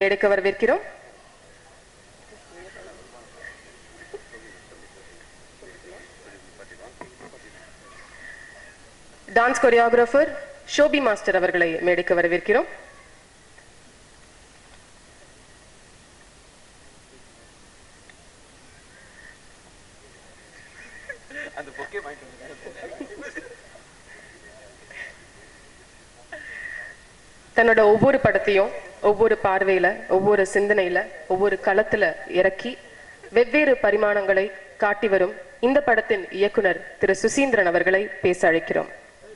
எடுக்க வரவேற்கிறோம் dance choreographer Shobi master அவர்களை மேடைக்கு வரவேற்கிறோம் தன்னோட ஒவ்வொரு படத்தையும் ஒவ்வொரு பார்வையில ஒவ்வொரு சிந்தனையில ஒவ்வொரு களத்துல இறக்கி வெவ்வேறு பரிமாணங்களை காட்டி வரும் இந்த படத்தின் இயக்குனர் திரு சுசீந்திரன் அவர்களை பேச அழைக்கிறோம்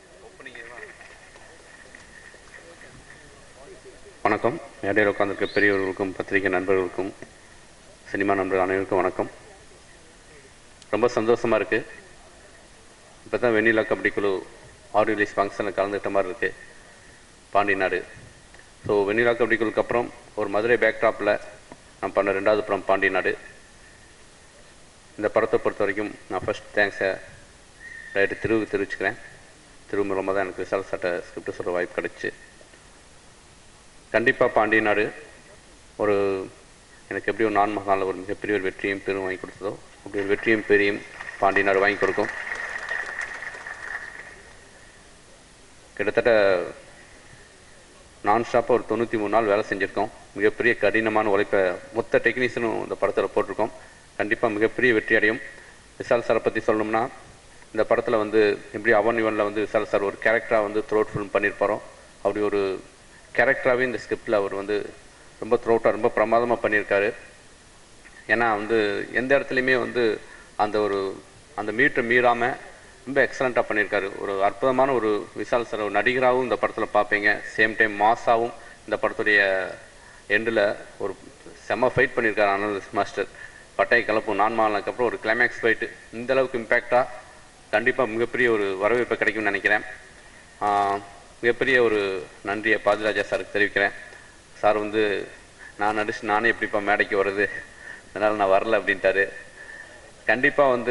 வணக்கம் மேடையில் உட்காந்துருக்க பெரியவர்களுக்கும் பத்திரிகை நண்பர்களுக்கும் சினிமா நண்பர்கள் அனைவருக்கும் வணக்கம் ரொம்ப சந்தோஷமாக இருக்குது இப்போ தான் வெண்ணிலா கபடி குழு ஆடியோ ரிலீஸ் ஃபங்க்ஷனில் கலந்துக்கிட்ட மாதிரி இருக்குது பாண்டி நாடு ஸோ வெண்ணிலா கபடி குழுக்கு அப்புறம் ஒரு மதுரை பேக்ட்ராப்பில் நான் பண்ண ரெண்டாவது படம் பாண்டி நாடு இந்த படத்தை பொறுத்த வரைக்கும் நான் ஃபர்ஸ்ட் தேங்க்ஸை ரைட்டு திருவுக்கு தெரிவிச்சுக்கிறேன் திரு மூலமாக தான் எனக்கு விசால் சட்ட ஸ்கிரிப்ட் சொல்கிற வாய்ப்பு கிடச்சி கண்டிப்பாக பாண்டிய நாடு ஒரு எனக்கு எப்படி ஒரு நான் மகானில் ஒரு மிகப்பெரிய ஒரு வெற்றியும் பெரும் வாங்கி கொடுத்ததோ அப்படி ஒரு வெற்றியும் பெரியும் பாண்டிய நாடு வாங்கி கொடுக்கும் கிட்டத்தட்ட நான் ஸ்டாப்பாக ஒரு தொண்ணூற்றி மூணு நாள் வேலை செஞ்சுருக்கோம் மிகப்பெரிய கடினமான உழைப்பை மொத்த டெக்னீஷியனும் இந்த படத்தில் போட்டிருக்கோம் கண்டிப்பாக மிகப்பெரிய வெற்றி அடையும் விசால் சாரை பற்றி சொல்லணும்னா இந்த படத்தில் வந்து எப்படி அவன் இவனில் வந்து விசால் சார் ஒரு கேரக்டராக வந்து த்ரோட் ஃபிலிம் பண்ணியிருப்பாரோ அப்படி ஒரு கேரக்டராகவே இந்த ஸ்கிரிப்டில் அவர் வந்து ரொம்ப த்ரோட்டாக ரொம்ப பிரமாதமாக பண்ணியிருக்காரு ஏன்னா வந்து எந்த இடத்துலையுமே வந்து அந்த ஒரு அந்த மீட்டை மீறாமல் ரொம்ப எக்ஸலண்ட்டாக பண்ணியிருக்காரு ஒரு அற்புதமான ஒரு விசால் சார் ஒரு நடிகராகவும் இந்த படத்தில் பார்ப்பீங்க சேம் டைம் மாஸாகவும் இந்த படத்துடைய எண்டில் ஒரு செம்ம ஃபைட் பண்ணியிருக்காரு அனல் மாஸ்டர் பட்டை கலப்பும் நான் மாலினக்கு அப்புறம் ஒரு கிளைமேக்ஸ் ஃபைட்டு இந்த அளவுக்கு இம்பேக்டாக கண்டிப்பாக மிகப்பெரிய ஒரு வரவேற்பு கிடைக்கும்னு நினைக்கிறேன் ஆஹ் மிகப்பெரிய ஒரு நன்றியை பாதிராஜா சாருக்கு தெரிவிக்கிறேன் சார் வந்து நான் நடிச்சு நானே எப்படிப்பா மேடைக்கு வருது அதனால் நான் வரல அப்படின்ட்டாரு கண்டிப்பாக வந்து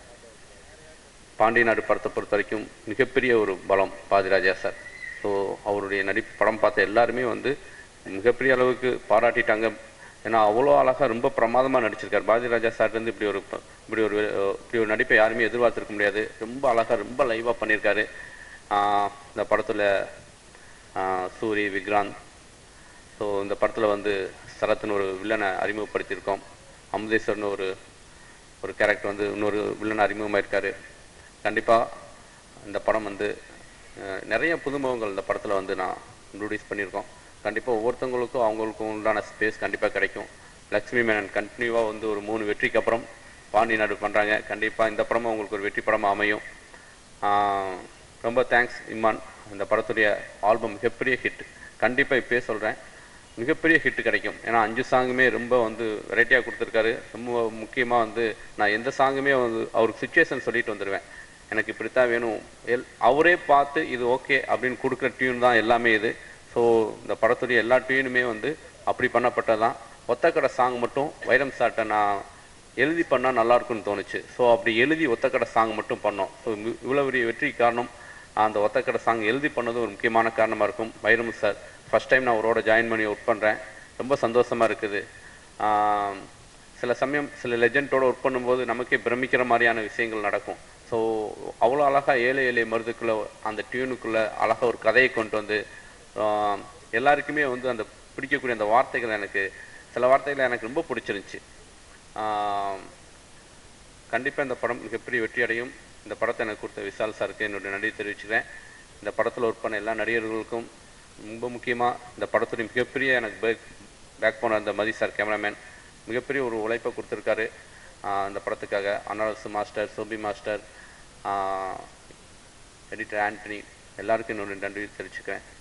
பாண்டிய நாடு படத்தை பொறுத்த வரைக்கும் மிகப்பெரிய ஒரு பலம் பாதிராஜா சார் ஸோ அவருடைய நடிப்பு படம் பார்த்த எல்லாருமே வந்து மிகப்பெரிய அளவுக்கு பாராட்டிட்டாங்க ஏன்னா அவ்வளோ அழகாக ரொம்ப பிரமாதமாக நடிச்சிருக்காரு பாரதிராஜா சார்லேருந்து இப்படி ஒரு ப- இப்படி ஒரு அஹ், இப்படி ஒரு நடிப்பை யாருமே எதிர்பார்த்திருக்க முடியாது ரொம்ப அழகாக ரொம்ப லைவாக பண்ணியிருக்காரு ஆஹ் இந்த படத்தில் சூரி விக்ராந்த் ஸோ இந்த படத்தில் வந்து சரத்னு ஒரு வில்லனை அறிமுகப்படுத்தியிருக்கோம் அமுதேஸ்வரன் ஒரு ஒரு கேரக்டர் வந்து இன்னொரு வில்லன் அறிமுகமாக இருக்காரு கண்டிப்பாக இந்த படம் வந்து அஹ், நிறைய புதுமுகங்கள் இந்த படத்தில் வந்து நான் இன்ட்ரடியூஸ் பண்ணியிருக்கோம் கண்டிப்பாக ஒவ்வொருத்தவங்களுக்கும் அவங்களுக்கும் உண்டான ஸ்பேஸ் கண்டிப்பாக கிடைக்கும் லக்ஷ்மி மேனன் கண்டினியூவாக வந்து ஒரு மூணு வெற்றிக்கு அப்புறம் பாண்டி நாடு பண்ணுறாங்க கண்டிப்பாக இந்த படமும் உங்களுக்கு ஒரு வெற்றி படமாக அமையும் ஆஹ், ரொம்ப தேங்க்ஸ் இம்மான் இந்த படத்துடைய ஆல்பம் மிகப்பெரிய ஹிட் கண்டிப்பாக இப்பயே சொல்கிறேன் மிகப்பெரிய ஹிட் கிடைக்கும் ஏன்னா அஞ்சு சாங்குமே ரொம்ப வந்து வெரைட்டியாக கொடுத்துருக்காரு ரொம்ப முக்கியமாக வந்து நான் எந்த சாங்குமே வந்து அவருக்கு சுச்சுவேஷன் சொல்லிட்டு வந்துடுவேன் எனக்கு இப்படித்தான் வேணும் எல் அவரே பார்த்து இது ஓகே அப்படின்னு கொடுக்குற டியூன் தான் எல்லாமே இது ஸோ இந்த படத்துடைய எல்லா டியூனுமே வந்து அப்படி பண்ணப்பட்டதான் ஒத்தக்கடை சாங் மட்டும் வைரம் சாட்டை நான் எழுதி பண்ணால் நல்லா இருக்கும்னு தோணுச்சு ஸோ அப்படி எழுதி ஒத்தக்கடை சாங் மட்டும் பண்ணோம் ஸோ இவ்வளோ பெரிய வெற்றி காரணம் அந்த ஒத்தக்கடை சாங் எழுதி பண்ணது ஒரு முக்கியமான காரணமாக இருக்கும் வைரம் சார் ஃபர்ஸ்ட் டைம் நான் அவரோட ஜாயின் பண்ணி ஒர்க் பண்ணுறேன் ரொம்ப சந்தோஷமாக இருக்குது ஆம், சில சமயம் சில லெஜெண்டோட ஒர்க் பண்ணும்போது நமக்கே பிரமிக்கிற மாதிரியான விஷயங்கள் நடக்கும் ஸோ அவ்வளோ அழகாக ஏழை ஏழை மருதுக்குள்ளே அந்த டியூனுக்குள்ளே அழகாக ஒரு கதையை கொண்டு வந்து ஆம், எல்லாருக்குமே வந்து அந்த பிடிக்கக்கூடிய அந்த வார்த்தைகள் எனக்கு சில வார்த்தைகள் எனக்கு ரொம்ப பிடிச்சிருந்துச்சி கண்டிப்பாக இந்த படம் மிகப்பெரிய வெற்றி அடையும் இந்த படத்தை எனக்கு கொடுத்த விசால் சாருக்கு என்னுடைய நன்றி தெரிவிச்சுக்கிறேன் இந்த படத்தில் ஒர்க் பண்ண எல்லா நடிகர்களுக்கும் ரொம்ப முக்கியமாக இந்த படத்துடைய மிகப்பெரிய எனக்கு பேக் பேக் போன அந்த மதி சார் கேமராமேன் மிகப்பெரிய ஒரு உழைப்பை கொடுத்துருக்காரு ஆஹ் இந்த படத்துக்காக அனாரசு master Sobi master editor Antony எல்லாருக்கும் என்னுடைய நன்றி தெரிவிச்சுக்கிறேன்